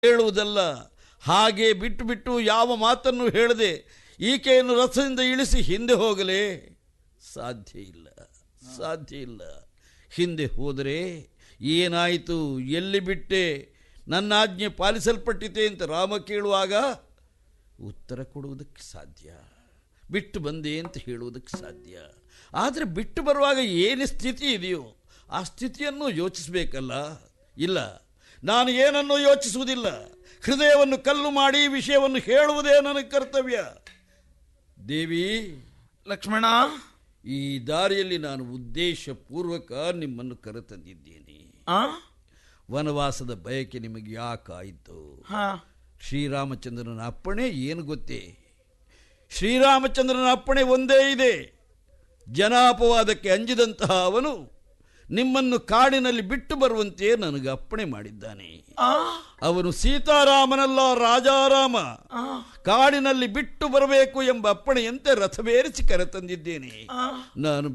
ಹೇಳುವುದಲ್ಲ ಹಾಗೆ ಬಿಟ್ಟು ಬಿಟ್ಟು ಯಾವ ಮಾತನ್ನು ಹೇಳದೆ ಈಕೆಯನ್ನು ರಥದಿಂದ ಇಳಿಸಿ ಹಿಂದೆ ಹೋಗಲೇ ಸಾಧ್ಯ ಇಲ್ಲ ಸಾಧ್ಯ ಇಲ್ಲ ಹಿಂದೆ ಹೋದರೆ ಏನಾಯಿತು ಎಲ್ಲಿ ಬಿಟ್ಟೆ ನನ್ನ ಆಜ್ಞೆ ಪಾಲಿಸಲ್ಪಟ್ಟಿತೆ ಅಂತ ರಾಮ ಕೇಳುವಾಗ ಉತ್ತರ ಕೊಡುವುದಕ್ಕೆ ಸಾಧ್ಯ ಬಿಟ್ಟು ಬಂದೆ ಅಂತ ಹೇಳುವುದಕ್ಕೆ ಸಾಧ್ಯ ಆದರೆ ಬಿಟ್ಟು ಬರುವಾಗ ಏನು ಸ್ಥಿತಿ ಇದೆಯೋ ಆ ಸ್ಥಿತಿಯನ್ನು ಯೋಚಿಸಬೇಕಲ್ಲ ಇಲ್ಲ ನಾನು ಏನನ್ನೂ ಯೋಚಿಸುವುದಿಲ್ಲ ಹೃದಯವನ್ನು ಕಲ್ಲು ಮಾಡಿ ವಿಷಯವನ್ನು ಹೇಳುವುದೇ ನನ್ನ ಕರ್ತವ್ಯ ದೇವಿ ಲಕ್ಷ್ಮಣ ಈ ದಾರಿಯಲ್ಲಿ ನಾನು ಉದ್ದೇಶಪೂರ್ವಕ ನಿಮ್ಮನ್ನು ಕರೆತಂದಿದ್ದೇನೆ ಆ ವನವಾಸದ ಬಯಕೆ ನಿಮಗೆ ಯಾಕಾಯಿತು ಹಾ ಶ್ರೀರಾಮಚಂದ್ರನ ಅಪ್ಪಣೆ ಏನು ಗೊತ್ತೇ ಶ್ರೀರಾಮಚಂದ್ರನ ಅಪ್ಪಣೆ ಒಂದೇ ಇದೆ ಜನಾಪವಾದಕ್ಕೆ ಅಂಜಿದಂತಹ ಅವನು ನಿಮ್ಮನ್ನು ಕಾಡಿನಲ್ಲಿ ಬಿಟ್ಟು ಬರುವಂತೆ ನನಗೆ ಅಪ್ಪಣೆ ಮಾಡಿದ್ದಾನೆ ಆ ಅವನು ಸೀತಾರಾಮನಲ್ಲ ರಾಜಾರಾಮ ಆ ಕಾಡಿನಲ್ಲಿ ಬಿಟ್ಟು ಬರಬೇಕು ಎಂಬ ಅಪ್ಪಣೆಯಂತೆ ರಥವೇರಿಸಿ ಕರೆತಂದಿದ್ದೇನೆ ಆ ನಾನು